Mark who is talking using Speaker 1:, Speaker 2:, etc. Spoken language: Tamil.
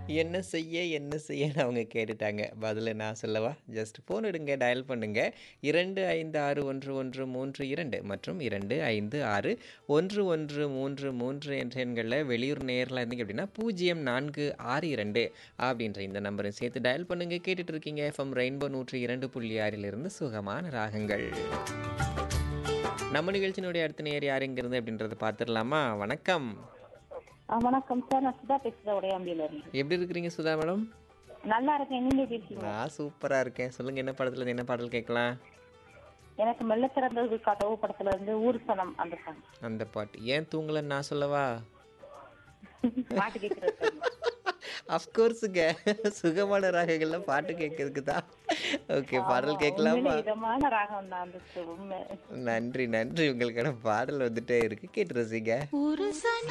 Speaker 1: என்ன செய்ய என்ன செய்யன்னு அவங்க கேட்டுட்டாங்க பதில நான் சொல்லவா ஜஸ்ட் ஃபோன் எடுங்க டயல் பண்ணுங்க இரண்டு ஐந்து ஆறு ஒன்று ஒன்று மூன்று இரண்டு மற்றும் இரண்டு ஐந்து ஆறு ஒன்று ஒன்று மூன்று மூன்று என்ற எண்களில் வெளியூர் நேரில் இருந்தீங்க அப்படின்னா பூஜ்ஜியம் நான்கு ஆறு இரண்டு அப்படின்ற இந்த நம்பரை சேர்த்து டயல் பண்ணுங்க கேட்டுட்டு இருக்கீங்க எஃப்எம் ரெயின்போ நூற்றி இரண்டு புள்ளி ஆறிலிருந்து சுகமான ராகங்கள் நம்ம நிகழ்ச்சியினுடைய அடுத்த நேர் யாருங்கிறது அப்படின்றத பார்த்துடலாமா வணக்கம்
Speaker 2: ஆ, வணக்கம் சார் நான் சுதா பேசுறேன் உடையாம்பியில இருந்து
Speaker 1: எப்படி இருக்கிறீங்க சுதா மேடம்
Speaker 2: நல்லா இருக்கேன் நீங்க எப்படி இருக்கீங்க
Speaker 1: நான் சூப்பராக இருக்கேன் சொல்லுங்கள் என்ன படத்துல இருந்து என்ன பாடல் கேட்கலாம்
Speaker 2: எனக்கு மெல்ல திறந்தது கதவு படத்துல இருந்து ஊர் சனம் அந்த சாங்
Speaker 1: அந்த பாட்டு ஏன் தூங்கலன்னு நான் சொல்லவா
Speaker 2: பாட்டு கேட்கறது
Speaker 1: அஃப்கோர்ஸுங்க சுகமான ராகங்கள்ல பாட்டு கேட்கறதுக்கு தான் ஓகே பாடல் கேட்கலாமா
Speaker 2: இதமான ராகம் தான் அந்த உண்மை
Speaker 1: நன்றி நன்றி உங்களுக்கான பாடல் வந்துட்டே இருக்கு கேட்டு ரசிங்க